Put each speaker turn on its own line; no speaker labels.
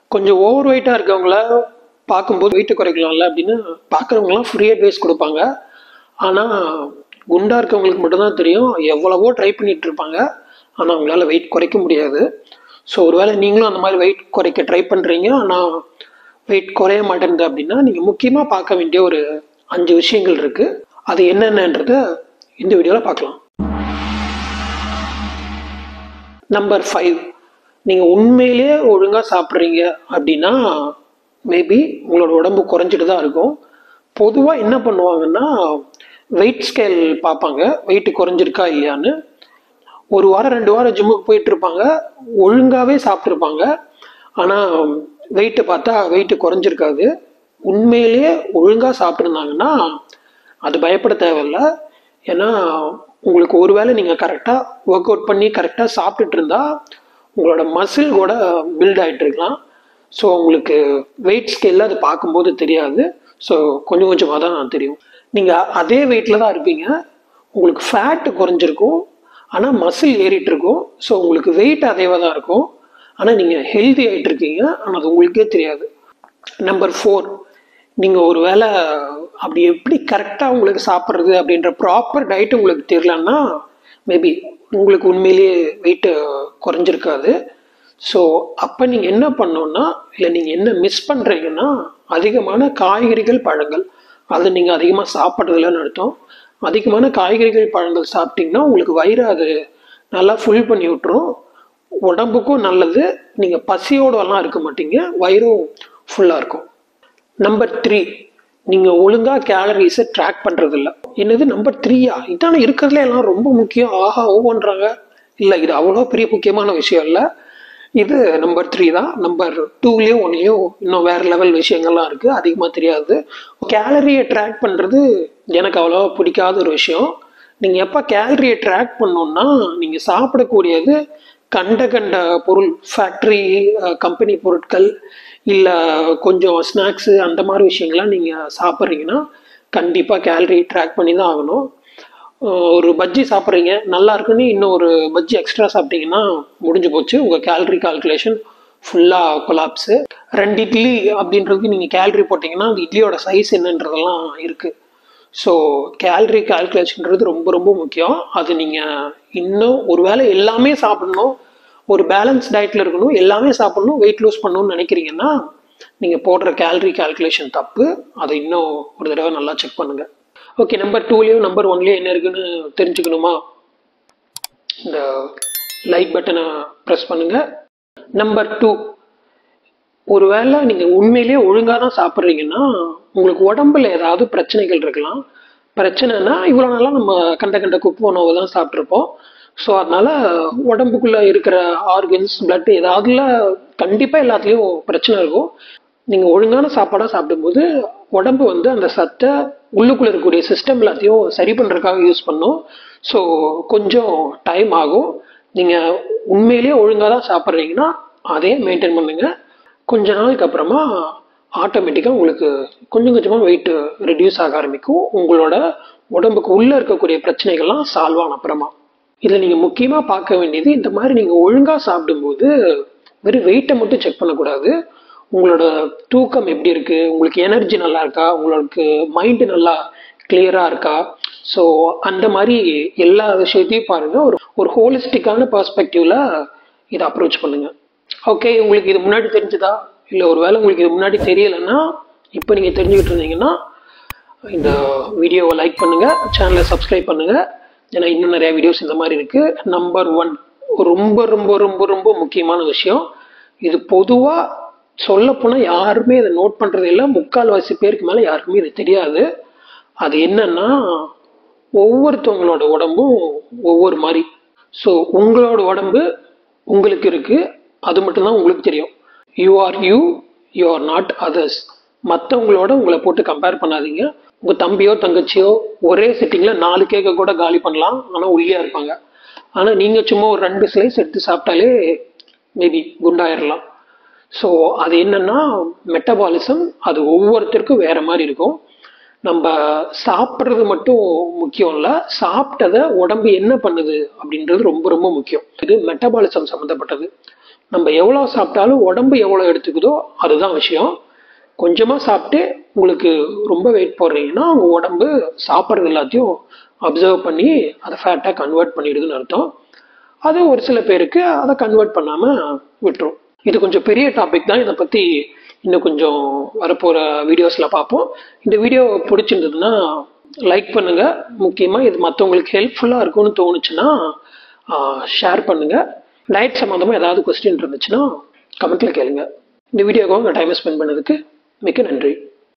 கொஞ்சம் ஓவர் வெயிட்டாக இருக்கவங்கள பார்க்கும்போது வெயிட்டு குறைக்கலாம்ல அப்படின்னு பார்க்குறவங்களாம் ஃப்ரீ அட்வைஸ் கொடுப்பாங்க ஆனால் குண்டாக இருக்கவங்களுக்கு மட்டும்தான் தெரியும் எவ்வளவோ ட்ரை பண்ணிட்டு இருப்பாங்க ஆனால் அவங்களால வெயிட் குறைக்க முடியாது ஸோ ஒருவேளை நீங்களும் அந்த மாதிரி வெயிட் குறைக்க ட்ரை பண்ணுறீங்க ஆனால் வெயிட் குறைய மாட்டேங்குது அப்படின்னா நீங்கள் முக்கியமாக பார்க்க வேண்டிய ஒரு அஞ்சு விஷயங்கள் இருக்குது அது என்னென்னன்றத இந்த வீடியோவில் பார்க்கலாம் நம்பர் ஃபைவ் நீங்கள் உண்மையிலேயே ஒழுங்காக சாப்பிட்றீங்க அப்படின்னா மேபி உங்களோட உடம்பு குறைஞ்சிட்டு தான் இருக்கும் பொதுவாக என்ன பண்ணுவாங்கன்னா வெயிட் ஸ்கேல் பார்ப்பாங்க வெயிட் குறைஞ்சிருக்கா இல்லையான்னு ஒரு வாரம் ரெண்டு வாரம் ஜிம்முக்கு போயிட்டு இருப்பாங்க ஒழுங்காகவே சாப்பிட்ருப்பாங்க ஆனால் வெயிட்டை பார்த்தா வெயிட்டு குறைஞ்சிருக்காது உண்மையிலேயே ஒழுங்காக சாப்பிட்ருந்தாங்கன்னா அது பயப்பட தேவையில்ல ஏன்னா உங்களுக்கு ஒருவேளை நீங்கள் கரெக்டாக ஒர்க் அவுட் பண்ணி கரெக்டாக சாப்பிட்டுட்டு இருந்தா உங்களோட மசில் கூட பில்ட் ஆகிட்டு இருக்கலாம் ஸோ உங்களுக்கு வெயிட் ஸ்கேலில் அது பார்க்கும்போது தெரியாது ஸோ கொஞ்சம் கொஞ்சமாக தான் தெரியும் நீங்கள் அதே வெயிட்டில் தான் இருப்பீங்க உங்களுக்கு ஃபேட்டு குறைஞ்சிருக்கும் ஆனால் மசில் ஏறிட்டு இருக்கும் ஸோ உங்களுக்கு வெயிட் அதேவாக தான் இருக்கும் ஆனால் நீங்கள் ஹெல்தி ஆகிட்டு இருக்கீங்க ஆனால் அது உங்களுக்கே தெரியாது நம்பர் ஃபோர் நீங்கள் ஒரு வேளை அப்படி எப்படி கரெக்டாக உங்களுக்கு சாப்பிட்றது அப்படின்ற ப்ராப்பர் டயட் உங்களுக்கு தெரியலன்னா மேபி உங்களுக்கு உண்மையிலேயே வெயிட்டு குறைஞ்சிருக்காது ஸோ அப்போ நீங்கள் என்ன பண்ணணுன்னா இல்லை நீங்கள் என்ன மிஸ் பண்ணுறீங்கன்னா அதிகமான காய்கறிகள் பழங்கள் அதை நீங்கள் அதிகமாக சாப்பிட்றதில்லன்னு அர்த்தம் அதிகமான காய்கறிகள் பழங்கள் சாப்பிட்டீங்கன்னா உங்களுக்கு வயிறு அது நல்லா ஃபுல் பண்ணி விட்டுரும் உடம்புக்கும் நல்லது நீங்கள் பசியோடலாம் இருக்க மாட்டீங்க வயிறும் ஃபுல்லாக இருக்கும் நம்பர் த்ரீ நீங்கள் ஒழுங்காக கேலரிஸை ட்ராக் பண்ணுறதில்ல என்னது நம்பர் த்ரீயா இதான இருக்கிறதுல எல்லாம் ரொம்ப முக்கியம் ஆஹா ஓவன்றாங்க இல்லை இது அவ்வளோ பெரிய முக்கியமான விஷயம் இல்லை இது நம்பர் த்ரீ தான் நம்பர் டூலேயும் ஒன்லேயும் இன்னும் வேறு லெவல் விஷயங்கள்லாம் இருக்குது அதிகமாக தெரியாது கேலரியை ட்ராக் பண்ணுறது எனக்கு அவ்வளோ பிடிக்காத ஒரு விஷயம் நீங்கள் எப்போ கேலரியை ட்ராக் பண்ணோன்னா நீங்கள் சாப்பிடக்கூடியது கண்ட கண்ட பொருள் ஃபேக்ட்ரி கம்பெனி பொருட்கள் இல்லை கொஞ்சம் ஸ்நாக்ஸு அந்த மாதிரி விஷயங்கள்லாம் நீங்கள் சாப்பிட்றீங்கன்னா கண்டிப்பாக கேலரி ட்ராக் பண்ணி தான் ஆகணும் ஒரு பஜ்ஜி சாப்பிட்றீங்க நல்லா இருக்குன்னு இன்னும் ஒரு பஜ்ஜி எக்ஸ்ட்ரா சாப்பிட்டீங்கன்னா முடிஞ்சு போச்சு உங்கள் கேலரி கால்குலேஷன் ஃபுல்லாக கொலாப்ஸு ரெண்டு இட்லி அப்படின்றதுக்கு நீங்கள் கேலரி போட்டிங்கன்னா அந்த இட்லியோட சைஸ் என்னன்றதெல்லாம் இருக்குது ஸோ கேலரி கால்குலேஷன்றது ரொம்ப ரொம்ப முக்கியம் அது நீங்கள் இன்னும் ஒரு வேளை எல்லாமே சாப்பிடணும் ஒரு பேலன்ஸ் டயட்டில் இருக்கணும் எல்லாமே சாப்பிடணும் வெயிட் லூஸ் பண்ணணும்னு நினைக்கிறீங்கன்னா நீங்கள் போடுற கேலரி கால்குலேஷன் தப்பு அதை இன்னும் ஒரு தடவை நல்லா செக் பண்ணுங்கள் ஓகே நம்பர் டூலேயும் நம்பர் ஒன்லேயும் என்ன இருக்குன்னு தெரிஞ்சுக்கணுமா இந்த லைட் பட்டனை ப்ரெஸ் பண்ணுங்கள் நம்பர் டூ ஒருவேளை நீங்கள் உண்மையிலேயே ஒழுங்காக தான் சாப்பிட்றீங்கன்னா உங்களுக்கு உடம்புல ஏதாவது பிரச்சனைகள் இருக்கலாம் பிரச்சனைனா இவ்வளோ நாளாக நம்ம கண்ட கண்ட குப்பு உணவு தான் சாப்பிட்ருப்போம் ஸோ அதனால உடம்புக்குள்ளே இருக்கிற ஆர்கன்ஸ் பிளட் ஏதாவதுல கண்டிப்பாக எல்லாத்துலேயும் பிரச்சனை இருக்கும் நீங்கள் ஒழுங்கான சாப்பாடாக சாப்பிடும்போது உடம்பு வந்து அந்த சத்தை உள்ளுக்குள்ளே இருக்கக்கூடிய சிஸ்டம் எல்லாத்தையும் சரி பண்ணுறதுக்காக யூஸ் பண்ணும் ஸோ கொஞ்சம் டைம் ஆகும் நீங்கள் உண்மையிலேயே ஒழுங்காக தான் சாப்பிட்றீங்கன்னா அதே மெயின்டைன் பண்ணுங்கள் கொஞ்ச நாளுக்கு அப்புறமா ஆட்டோமேட்டிக்காக உங்களுக்கு கொஞ்சம் கொஞ்சமாக வெயிட் ரெடியூஸ் ஆக ஆரம்பிக்கும் உங்களோட உடம்புக்கு உள்ளே இருக்கக்கூடிய பிரச்சனைகள்லாம் சால்வ் ஆன அப்புறமா இதில் நீங்கள் முக்கியமாக பார்க்க வேண்டியது இந்த மாதிரி நீங்கள் ஒழுங்காக சாப்பிடும்போது வெறும் வெயிட்டை மட்டும் செக் பண்ணக்கூடாது உங்களோட தூக்கம் எப்படி இருக்குது உங்களுக்கு எனர்ஜி நல்லா இருக்கா உங்களுக்கு மைண்டு நல்லா கிளியராக இருக்கா ஸோ அந்த மாதிரி எல்லா விஷயத்தையும் பாருங்கள் ஒரு ஒரு ஹோலிஸ்டிக்கான பர்ஸ்பெக்டிவில் இதை அப்ரோச் பண்ணுங்கள் ஓகே உங்களுக்கு இது முன்னாடி தெரிஞ்சுதா இல்லை ஒரு வேளை உங்களுக்கு இது முன்னாடி தெரியலைன்னா இப்போ நீங்கள் தெரிஞ்சுக்கிட்டு இருந்தீங்கன்னா இந்த வீடியோவை லைக் பண்ணுங்கள் சேனலை சப்ஸ்கிரைப் பண்ணுங்கள் ஏன்னா இன்னும் நிறையா வீடியோஸ் இந்த மாதிரி இருக்குது நம்பர் ஒன் ரொம்ப ரொம்ப ரொம்ப ரொம்ப முக்கியமான விஷயம் இது பொதுவாக சொல்லப்போனால் யாருமே இதை நோட் பண்ணுறது இல்லை முக்கால்வாசி பேருக்கு மேலே யாருக்குமே இது தெரியாது அது என்னன்னா ஒவ்வொருத்தவங்களோட உடம்பும் ஒவ்வொரு மாதிரி ஸோ உங்களோட உடம்பு உங்களுக்கு இருக்குது அது மட்டும்தான் உங்களுக்கு தெரியும் you are you you are not others மற்றவங்களோட உங்களை போட்டு கம்பேர் பண்ணாதீங்க உங்கள் தம்பியோ தங்கச்சியோ ஒரே சிட்டிங்கில் நாலு கேக்கை கூட காலி பண்ணலாம் ஆனால் ஒல்லியாக இருப்பாங்க ஆனால் நீங்கள் சும்மா ஒரு ரெண்டு ஸ்லைஸ் எடுத்து சாப்பிட்டாலே மேபி குண்டாயிடலாம் ஸோ அது என்னன்னா மெட்டபாலிசம் அது ஒவ்வொருத்தருக்கும் வேற மாதிரி இருக்கும் நம்ம சாப்பிட்றது மட்டும் முக்கியம் இல்லை சாப்பிட்டதை உடம்பு என்ன பண்ணுது அப்படின்றது ரொம்ப ரொம்ப முக்கியம் இது மெட்டபாலிசம் சம்மந்தப்பட்டது நம்ம எவ்வளோ சாப்பிட்டாலும் உடம்பு எவ்வளோ எடுத்துக்குதோ அதுதான் விஷயம் கொஞ்சமாக சாப்பிட்டு உங்களுக்கு ரொம்ப வெயிட் போடுறீங்கன்னா உங்கள் உடம்பு சாப்பிட்றது எல்லாத்தையும் அப்சர்வ் பண்ணி அதை ஃபேட்டாக கன்வெர்ட் பண்ணிடுதுன்னு அர்த்தம் அது ஒரு சில பேருக்கு அதை கன்வெர்ட் பண்ணாமல் விட்டுரும் இது கொஞ்சம் பெரிய டாபிக் தான் இதை பற்றி இன்னும் கொஞ்சம் வரப்போகிற வீடியோஸில் பார்ப்போம் இந்த வீடியோ பிடிச்சிருந்ததுன்னா லைக் பண்ணுங்கள் முக்கியமாக இது மற்றவங்களுக்கு ஹெல்ப்ஃபுல்லாக இருக்கும்னு தோணுச்சுன்னா ஷேர் பண்ணுங்கள் டயட் சம்மந்தமாக ஏதாவது கொஸ்டின் இருந்துச்சுன்னா கமெண்ட்டில் கேளுங்க இந்த வீடியோக்கு உங்கள் டைமை ஸ்பெண்ட் பண்ணதுக்கு மிக்க நன்றி